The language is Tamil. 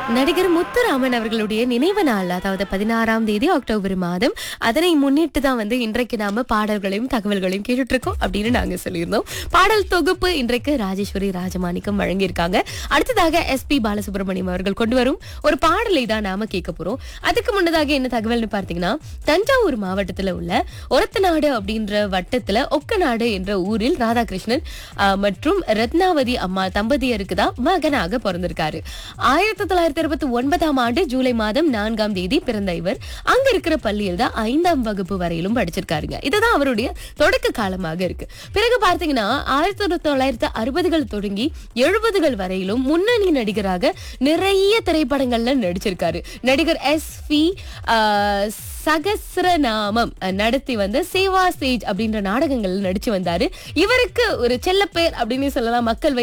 நடிகர் முத்துராமன் அவர்களுடைய நினைவு நாள் அதாவது பதினாறாம் தேதி அக்டோபர் மாதம் அதனை முன்னிட்டு தான் வந்து இன்றைக்கு நாம பாடல்களையும் தகவல்களையும் கேட்டுட்டு இருக்கோம் அப்படின்னு நாங்க சொல்லியிருந்தோம் பாடல் தொகுப்பு இன்றைக்கு ராஜேஸ்வரி ராஜமாணிக்கம் வழங்கியிருக்காங்க அடுத்ததாக எஸ்பி பாலசுப்ரமணியம் அவர்கள் கொண்டு வரும் ஒரு பாடலை தான் நாம கேட்க போறோம் அதுக்கு முன்னதாக என்ன தகவல்னு பார்த்தீங்கன்னா தஞ்சாவூர் மாவட்டத்துல உள்ள ஒரத்தநாடு அப்படின்ற வட்டத்துல ஒக்கநாடு என்ற ஊரில் ராதாகிருஷ்ணன் ஆஹ், மற்றும் ரத்னாவதி அம்மா தம்பதியருக்கு தான் மகனாக பிறந்திருக்காரு ஆயிரத்தி தொள்ளாயிரத்தி அறுபத்தி ஒன்பதாம் ஆண்டு ஜூலை மாதம் நான்காம் தேதி பிறந்த இவர் அங்க இருக்கிற பள்ளியில் தான் ஐந்தாம் வகுப்பு வரையிலும் படிச்சிருக்காருங்க இதுதான் அவருடைய தொடக்க காலமாக இருக்கு பிறகு பார்த்தீங்கன்னா ஆயிரத்தி தொள்ளாயிரத்தி அறுபதுகள் தொடங்கி எழுபதுகள் வரையிலும் முன்னணி நடிகராக நிறைய திரைப்படங்கள்ல நடிச்சிருக்காரு நடிகர் எஸ் பி சகசிரநாமம் அஹ், நடத்தி வந்த சேவா சேஜ் அப்படின்ற நாடகங்கள் நடிச்சு வந்தாரு இவருக்கு ஒரு செல்ல பேர் அப்படின்னு சொல்லலாம் மக்கள்